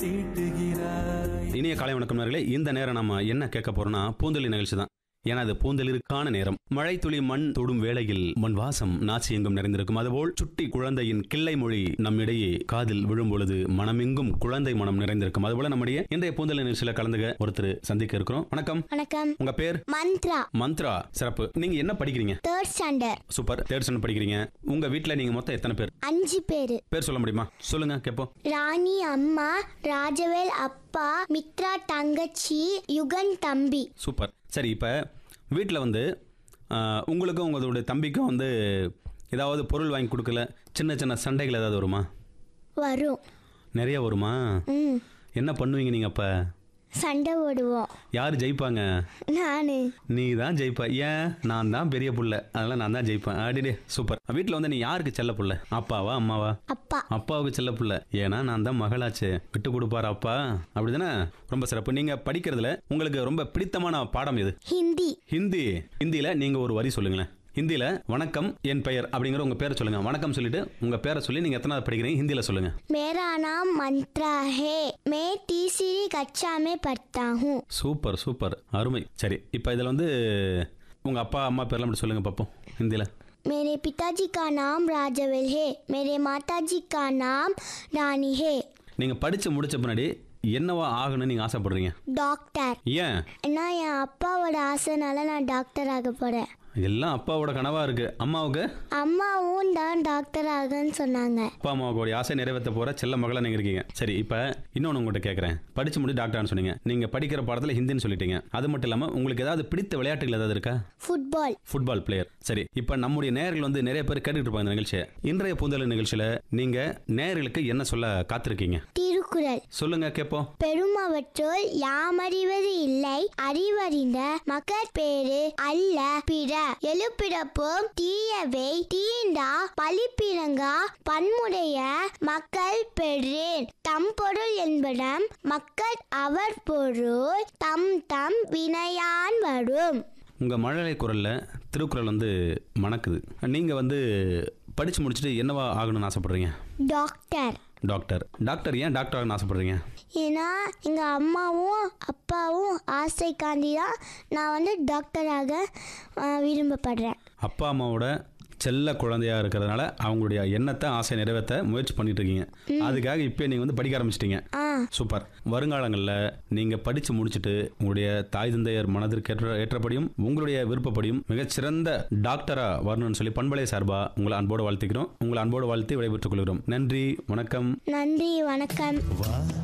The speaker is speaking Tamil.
தீட்டுகிறாய் இனிய காலை வணக்கம் நேர்களே இந்த நேரம் நம்ம என்ன கேட்க போறோம்னா பூந்தொழி நிகழ்ச்சி தான் ஏன்னா அது பூந்தளிருக்கான நேரம் மழை துளி மண் தொடும் வேளையில் மண் வாசம் நாசி எங்கும் நிறைந்திருக்கும் அதுபோல் சுட்டி குழந்தையின் கிள்ளை மொழி நம்மிடையே காதில் விழும் பொழுது மனமெங்கும் குழந்தை மனம் நிறைந்திருக்கும் அதுபோல நம்முடைய இன்றைய பூந்தொழி நிகழ்ச்சியில கலந்துக ஒருத்தர் சந்திக்க இருக்கிறோம் வணக்கம் வணக்கம் உங்க பேர் மந்த்ரா மந்த்ரா சிறப்பு நீங்க என்ன படிக்கிறீங்க third standard super third standard படிக்கிறீங்க உங்க வீட்ல நீங்க மொத்தம் எத்தனை பேர் அஞ்சு பேரு பேர் சொல்ல முடியுமா சொல்லுங்க கேப்போம் ராணி அம்மா ராஜவேல் அப்பா மித்ரா தங்கச்சி யுகன் தம்பி சூப்பர் சரி இப்போ வீட்டில் வந்து ஆஹ், உங்களுக்கும் உங்களுடைய தம்பிக்கும் வந்து ஏதாவது பொருள் வாங்கி கொடுக்கல சின்ன சின்ன சண்டைகள் ஏதாவது வருமா வரும் நிறைய வருமா ம் என்ன பண்ணுவீங்க நீங்கள் அப்போ சண்டை போடுவோம் யார் ஜெயிப்பாங்க நானு நீ தான் ஜெயிப்ப ஏன் நான் தான் பெரிய புள்ள அதனால நான் தான் ஜெயிப்பேன் அடிடே சூப்பர் வீட்டில் வந்து நீ யாருக்கு செல்ல புள்ள அப்பாவா அம்மாவா அப்பா அப்பாவுக்கு செல்ல புள்ள ஏன்னா நான் தான் மகளாச்சு விட்டு கொடுப்பாரு அப்பா அப்படிதானே ரொம்ப சிறப்பு நீங்க படிக்கிறதுல உங்களுக்கு ரொம்ப பிடித்தமான பாடம் எது ஹிந்தி ஹிந்தி ஹிந்தியில நீங்க ஒரு வரி சொல்லுங்களேன் ஹிந்தியில வணக்கம் என் பெயர் அப்படிங்கிற உங்க பேரை சொல்லுங்க வணக்கம் சொல்லிட்டு உங்க பேரை சொல்லி நீங்க எத்தனாவது படிக்கிறீங்க ஹிந்தியில சொல்லுங்க मेरा नाम मंत्रा है मैं तीसरी कक्षा में पढ़ता हूँ சூப்பர் சூப்பர் அருமை சரி இப்போ இதுல வந்து உங்க அப்பா அம்மா பேர்லாம் அப்படி சொல்லுங்க பார்ப்போம் ஹிந்தியில मेरे पिताजी का नाम राजवेल है मेरे माताजी का नाम रानी है நீங்க படிச்சு முடிச்ச பின்னாடி என்னவா ஆகணும்னு நீங்க ஆசைப்படுறீங்க டாக்டர் ஏன் ஏன்னா என் அப்பாவோட ஆசைனால நான் டாக்டர் ஆக போறேன் எல்லாம் அப்பாவோட கனவா இருக்கு அம்மாவுக்கு அம்மாவும் தான் டாக்டர் ஆகுன்னு சொன்னாங்க அப்பா அம்மாவுக்கு ஆசை நிறைவேற்ற போற செல்ல மகளா நீங்க இருக்கீங்க சரி இப்போ இன்னொன்று உங்கள்கிட்ட கேட்குறேன் படிச்சு முடி டாக்டர்னு சொன்னீங்க நீங்க படிக்கிற பாடத்துல ஹிந்தின்னு சொல்லிட்டீங்க அது மட்டும் இல்லாம உங்களுக்கு ஏதாவது பிடித்த விளையாட்டுகள் ஏதாவது இருக்கா ஃபுட்பால் ஃபுட்பால் பிளேயர் சரி இப்போ நம்முடைய நேயர்கள் வந்து நிறைய பேர் கேட்டுட்டு இருப்பாங்க இந்த நிகழ்ச்சியை இன்றைய பூந்தல் நிகழ்ச்சியில நீங்க நேயர்களுக்கு என்ன சொல்ல காத்திருக்கீங்க திருக்குறள் சொல்லுங்க கேட்போம் பெருமவற்றுள் யாமறிவது இல்லை அறிவறிந்த மக்கள் பேரு அல்ல பிற எழுப்பிறப்பும் தீயவை தீண்டா பழிப்பிறங்கா பன்முடைய மக்கள் பெறேன் தம் பொருள் என்பனம் மக்கள் அவர் பொருள் தம் தம் வினையான் வரும் உங்க மழலை குரல்ல திருக்குறள் வந்து மணக்குது நீங்க வந்து படிச்சு முடிச்சுட்டு என்னவா ஆகணும்னு ஆசைப்படுறீங்க டாக்டர் டாக்டர் டாக்டர் ஏன் டாக்டர் ஆகணும்னு ஆசைப்படுறீங்க ஏன்னா எங்கள் அம்மாவும் அப்பாவும் ஆசைக்காண்டி தான் நான் வந்து டாக்டராக ஆஹ், விரும்பப்படுறேன் அப்பா அம்மாவோட செல்ல குழந்தையா இருக்கிறதுனால அவங்களுடைய எண்ணத்தை ஆசை நிறைவேற்ற முயற்சி பண்ணிட்டு இருக்கீங்க அதுக்காக இப்போ நீங்க வந்து படிக்க ஆரம்பிச்சிட்டீங்க ஆ சூப்பர் வருங்காலங்களில் நீங்க படிச்சு முடிச்சுட்டு உங்களுடைய தாய் தந்தையர் மனதிற்கு ஏற்ற ஏற்றபடியும் உங்களுடைய விருப்பப்படியும் மிகச்சிறந்த டாக்டரா வரணும்னு சொல்லி பண்பலை சார்பா உங்களை அன்போடு வாழ்த்துக்கிறோம் உங்களை அன்போடு வாழ்த்து விடைபெற்றுக் கொள்கிறோம் நன்றி வணக்கம் நன்றி வணக்கம்